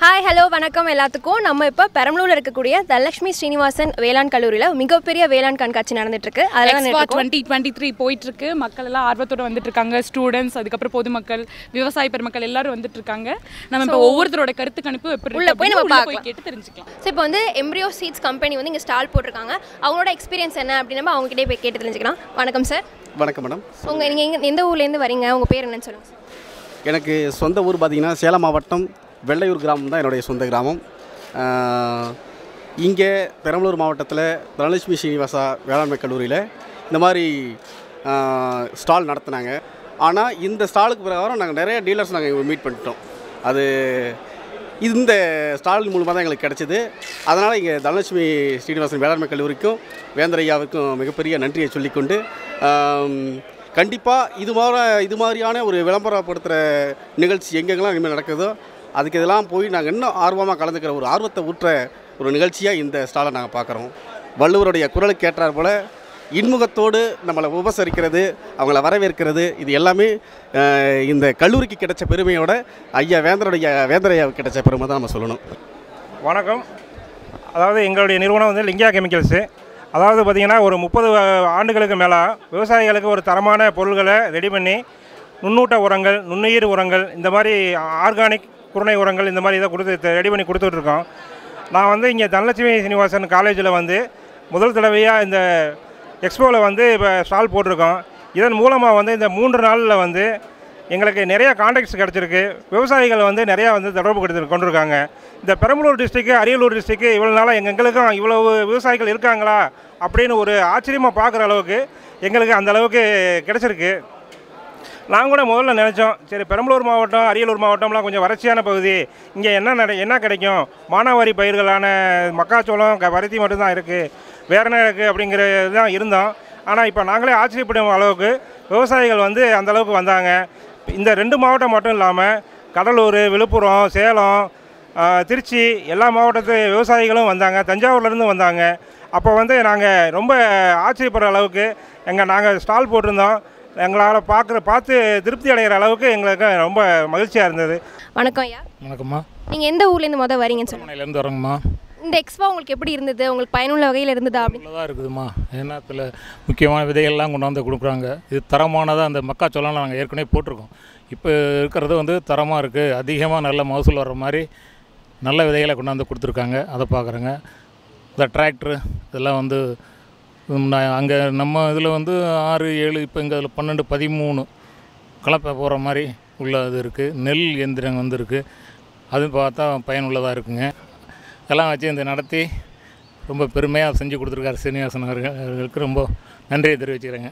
Hi hello வணக்கம் எல்லாத்துக்கும் நம்ம இப்போ பெரம்பலூர்ல இருக்கக்கூடிய தனலட்சுமி ஸ்ரீனிவாசன் வேளாண் கல்லூரியில் மிகப்பெரிய வேளாண் கண்காட்சி நடந்துட்டு இருக்கு அதெல்லாம் எக்ஸ்பா டுவெண்ட்டி டுவெண்ட்டி த்ரீ போயிட்டு இருக்கு மக்கள் எல்லாம் ஆர்வத்தோட வந்துட்டு இருக்காங்க ஸ்டூடெண்ட்ஸ் அதுக்கப்புறம் பொதுமக்கள் விவசாய பெருமக்கள் எல்லாரும் வந்துட்டு இருக்காங்க நம்ம இப்போ ஒவ்வொருத்தரோட கருத்து கணிப்பு எப்படி உள்ள இருக்கு போய் அப்படின்னு நம்ம உள்ள பார்க்கலாம். போய் கேட்டு தெரிஞ்சுக்கலாம் ஸோ இப்போ வந்து எம்ப்ரியோ சீட்ஸ் கம்பெனி வந்து இங்கே ஸ்டால் போட்டிருக்காங்க அவங்களோட எக்ஸ்பீரியன்ஸ் என்ன அப்படின்னு நம்ம அவங்ககிட்டே போய் கேட்டு தெரிஞ்சுக்கலாம் வணக்கம் சார் வணக்கம் மேடம் உங்கள் நீங்கள் எங்க எந்த ஊர்லேருந்து வரீங்க உங்கள் பேர் என்னன்னு சொல்லுங்கள் சார் எனக்கு சொந்த ஊர் பார்த்திங்கன்னா சேலம் மாவட்டம் வெள்ளையூர் கிராமம் தான் என்னுடைய சொந்த கிராமம் இங்கே பெரம்பலூர் மாவட்டத்தில் தனலட்சுமி ஸ்ரீனிவாசா வேளாண்மை கல்லூரியில் இந்த மாதிரி ஸ்டால் நடத்துனாங்க ஆனால் இந்த ஸ்டாலுக்கு பிரகாரம் நாங்கள் நிறைய டீலர்ஸ் நாங்கள் மீட் பண்ணிட்டோம் அது இந்த ஸ்டால் மூலமாக தான் எங்களுக்கு கிடச்சிது அதனால் இங்கே தனலட்சுமி ஸ்ரீனிவாசன் வேளாண்மை கல்லூரிக்கும் வேந்தரையாவுக்கும் மிகப்பெரிய நன்றியை சொல்லிக்கொண்டு கண்டிப்பாக இது மாதிரி இது மாதிரியான ஒரு விளம்பரப்படுத்துகிற நிகழ்ச்சி எங்கெங்கெல்லாம் இனிமேல் நடக்குதோ அதுக்கு இதெல்லாம் போய் நாங்கள் இன்னும் ஆர்வமாக கலந்துக்கிற ஒரு ஆர்வத்தை ஊற்ற ஒரு நிகழ்ச்சியாக இந்த ஸ்டாலை நாங்கள் பார்க்குறோம் வள்ளுவருடைய குரலுக்கு ஏற்றார் போல் இன்முகத்தோடு நம்மளை உபசரிக்கிறது அவங்கள வரவேற்கிறது இது எல்லாமே அஹ், இந்த கல்லூரிக்கு கிடைச்ச பெருமையோட ஐயா வேந்தருடைய வேந்தரையாவுக்கு கிடைச்ச பெருமை தான் நம்ம சொல்லணும் வணக்கம் அதாவது எங்களுடைய நிறுவனம் வந்து லிங்கியா கெமிக்கல்ஸு அதாவது பார்த்திங்கன்னா ஒரு முப்பது ஆண்டுகளுக்கு மேலே விவசாயிகளுக்கு ஒரு தரமான பொருள்களை ரெடி பண்ணி நுண்ணூட்ட உரங்கள் நுண்ணுயிர் உரங்கள் இந்த மாதிரி ஆர்கானிக் குருணை உரங்கள் இந்த மாதிரி இதை கொடுத்து ரெடி பண்ணி கொடுத்துட்ருக்கோம் நான் வந்து இங்கே தனலட்சுமி சீனிவாசன் காலேஜில் வந்து முதல் தடவையாக இந்த எக்ஸ்போவில் வந்து இப்போ ஸ்டால் போட்டிருக்கோம் இதன் மூலமாக வந்து இந்த மூன்று நாளில் வந்து எங்களுக்கு நிறைய கான்டாக்ட்ஸ் கிடச்சிருக்கு விவசாயிகள் வந்து நிறையா வந்து தொடர்பு கொடுத்து கொண்டிருக்காங்க இந்த பெரம்பலூர் டிஸ்ட்ரிக்கு அரியலூர் டிஸ்ட்ரிக்கு இவ்வளோ நாளாக எங்க- எங்களுக்கும் இவ்வளவு விவசாயிகள் இருக்காங்களா அப்படின்னு ஒரு ஆச்சரியமாக பார்க்குற அளவுக்கு எங்களுக்கு அந்த அளவுக்கு கிடச்சிருக்கு நான் கூட முதல்ல நினச்சோம் சரி பெரம்பலூர் மாவட்டம் அரியலூர் மாவட்டம்லாம் கொஞ்சம் வறட்சியான பகுதி இங்கே என்ன நட என்ன கிடைக்கும் மானாவாரி பயிர்களான மக்காச்சோளம் க பருத்தி மட்டும்தான் இருக்குது வேற என்ன இருக்குது அப்படிங்கிறது தான் இருந்தோம் ஆனால் இப்போ நாங்களே ஆச்சரியப்படும் அளவுக்கு விவசாயிகள் வந்து அந்த அளவுக்கு வந்தாங்க இந்த ரெண்டு மாவட்டம் மட்டும் இல்லாமல் கடலூர் விழுப்புரம் சேலம் ஆ, திருச்சி எல்லா மாவட்டத்து விவசாயிகளும் வந்தாங்க தஞ்சாவூர்லேருந்து வந்தாங்க அப்போ வந்து நாங்கள் ரொம்ப ஆச்சரியப்படுற அளவுக்கு எங்கள் நாங்கள் ஸ்டால் போட்டிருந்தோம் எங்களால் பார்க்குற பார்த்து திருப்தி அடைகிற அளவுக்கு எங்களுக்கு ரொம்ப மகிழ்ச்சியாக இருந்தது வணக்கம் ஐயா வணக்கம்மா நீங்கள் எந்த ஊர்லேருந்து மொதல் வரீங்கன்னு சொல்லுங்கள் திருமணையிலேருந்து வரோங்கம்மா இந்த எக்ஸ்போ உங்களுக்கு எப்படி இருந்தது உங்களுக்கு பயனுள்ள வகையில் இருந்ததா அப்படின்னு தான் இருக்குதும்மா ஏன்னா அதில் முக்கியமான விதைகள்லாம் கொண்டு வந்து கொடுக்குறாங்க இது தரமானதாக அந்த மக்காச்சோளம் நாங்கள் ஏற்கனவே போட்டிருக்கோம் இப்போ இருக்கிறது வந்து தரமாக இருக்குது அதிகமாக நல்ல மகசூல் வர்ற மாதிரி நல்ல விதைகளை கொண்டாந்து கொடுத்துருக்காங்க அதை பார்க்குறேங்க இந்த டிராக்டரு இதெல்லாம் வந்து அங்கே நம்ம இதில் வந்து ஆறு ஏழு இப்போ இங்கே அதில் பன்னெண்டு பதிமூணு கலப்பை போகிற மாதிரி உள்ள இது இருக்குது நெல் எந்திரம் வந்து இருக்குது அது பார்த்தா பயனுள்ளதாக இருக்குங்க இதெல்லாம் வச்சு இந்த நடத்தி ரொம்ப பெருமையாக செஞ்சு கொடுத்துருக்காரு சீனிவாசன் அவர்கள் அவர்களுக்கு ரொம்ப நன்றியை தெரிவிச்சுக்கிறேங்க